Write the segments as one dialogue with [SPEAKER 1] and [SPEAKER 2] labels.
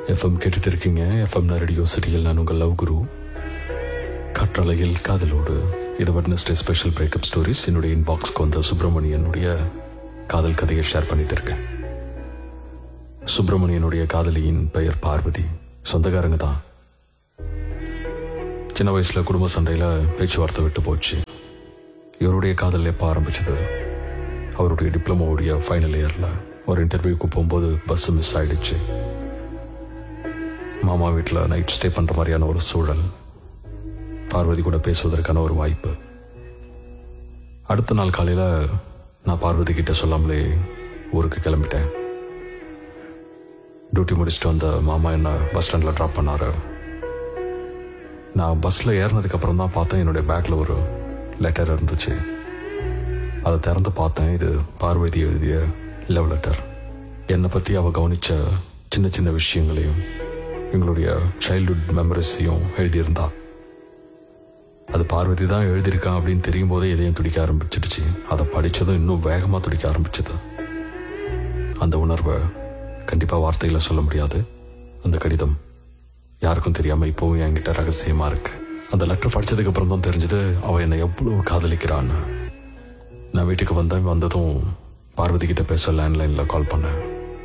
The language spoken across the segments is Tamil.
[SPEAKER 1] எஃப்எம் கேட்டுட்டு இருக்கீங்க எஃப்எம் ரேடியோ சிட்டியில் நான் உங்கள் லவ் குரு கற்றலையில் காதலோடு இது வெட்னஸ்டே ஸ்பெஷல் பிரேக்கப் ஸ்டோரிஸ் என்னுடைய இன்பாக்ஸ்க்கு வந்த சுப்பிரமணியனுடைய காதல் கதையை ஷேர் பண்ணிட்டு இருக்கேன் சுப்பிரமணியனுடைய காதலியின் பெயர் பார்வதி சொந்தக்காரங்க தான் சின்ன வயசுல குடும்ப சண்டையில பேச்சுவார்த்தை விட்டு போச்சு இவருடைய காதல் எப்போ ஆரம்பிச்சது அவருடைய டிப்ளமோவுடைய ஃபைனல் இயர்ல ஒரு இன்டர்வியூக்கு போகும்போது பஸ் மிஸ் ஆயிடுச்சு மாமா வீட்டில் நைட் ஸ்டே பண்ற மாதிரியான ஒரு சூழல் பார்வதி கூட பேசுவதற்கான ஒரு வாய்ப்பு அடுத்த நாள் காலையில நான் பார்வதி கிட்ட சொல்லாமலே ஊருக்கு கிளம்பிட்டேன் டியூட்டி முடிச்சுட்டு வந்த மாமா என்ன பஸ் ஸ்டாண்ட்ல ட்ராப் பண்ணாரு நான் பஸ்ல ஏறினதுக்கு அப்புறம் தான் பார்த்தேன் என்னுடைய பேக்ல ஒரு லெட்டர் இருந்துச்சு அதை திறந்து பார்த்தேன் இது பார்வதி எழுதிய லவ் லெட்டர் என்னை பத்தி அவ கவனிச்ச சின்ன சின்ன விஷயங்களையும் எங்களுடைய சைல்ட்ஹுட் மெமரிஸையும் எழுதியிருந்தா அது பார்வதி தான் எழுதியிருக்கான் அப்படின்னு தெரியும் போதே இதயம் துடிக்க ஆரம்பிச்சிடுச்சு அதை படிச்சதும் இன்னும் வேகமா துடிக்க ஆரம்பிச்சது அந்த உணர்வை கண்டிப்பா வார்த்தைகளை சொல்ல முடியாது அந்த கடிதம் யாருக்கும் தெரியாம இப்பவும் என்கிட்ட ரகசியமா இருக்கு அந்த லெட்டர் படிச்சதுக்கு அப்புறம் தான் தெரிஞ்சது அவ என்னை எவ்வளவு காதலிக்கிறான்னு நான் வீட்டுக்கு வந்தேன் வந்ததும் பார்வதி கிட்ட பேச லேண்ட்லைன்ல கால் பண்ணேன்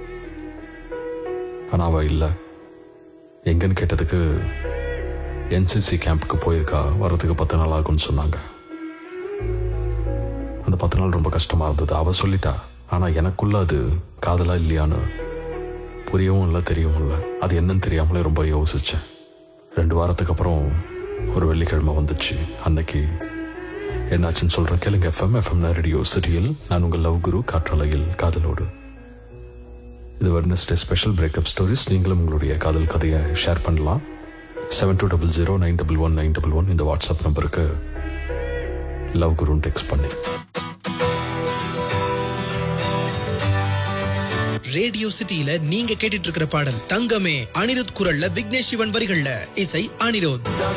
[SPEAKER 1] ஆனா அவ இல்ல எங்கன்னு கேட்டதுக்கு என்சிசி கேம்புக்கு போயிருக்கா வர்றதுக்கு பத்து நாள் ஆகும்னு சொன்னாங்க அந்த பத்து நாள் ரொம்ப கஷ்டமா இருந்தது அவ சொல்லிட்டா ஆனா எனக்குள்ள அது காதலா இல்லையான்னு புரியவும் இல்லை தெரியவும் இல்லை அது என்னன்னு தெரியாமலே ரொம்ப யோசிச்சேன் ரெண்டு வாரத்துக்கு அப்புறம் ஒரு வெள்ளிக்கிழமை வந்துச்சு அன்னைக்கு என்னாச்சுன்னு சொல்றேன் கேளுங்க எஃப்எம் எஃப்எம் ரேடியோ சிட்டியில் நான் உங்கள் லவ் குரு காற்றலையில் காதலோடு இது வெட்னஸ்டே ஸ்பெஷல் பிரேக்கப் ஸ்டோரிஸ் நீங்களும் உங்களுடைய காதல் கதையை ஷேர் பண்ணலாம் seven two double zero nine double one nine double one இந்த வாட்ஸ்அப் நம்பருக்கு லவ் குருன்னு டெக்ஸ்ட் பண்ணி
[SPEAKER 2] ரேடியோ சிட்டியில நீங்க கேட்டுட்டு இருக்கிற பாடல் தங்கமே அனிருத் குரல்ல விக்னேஷ் சிவன் வரிகள்ல இசை அனிருத்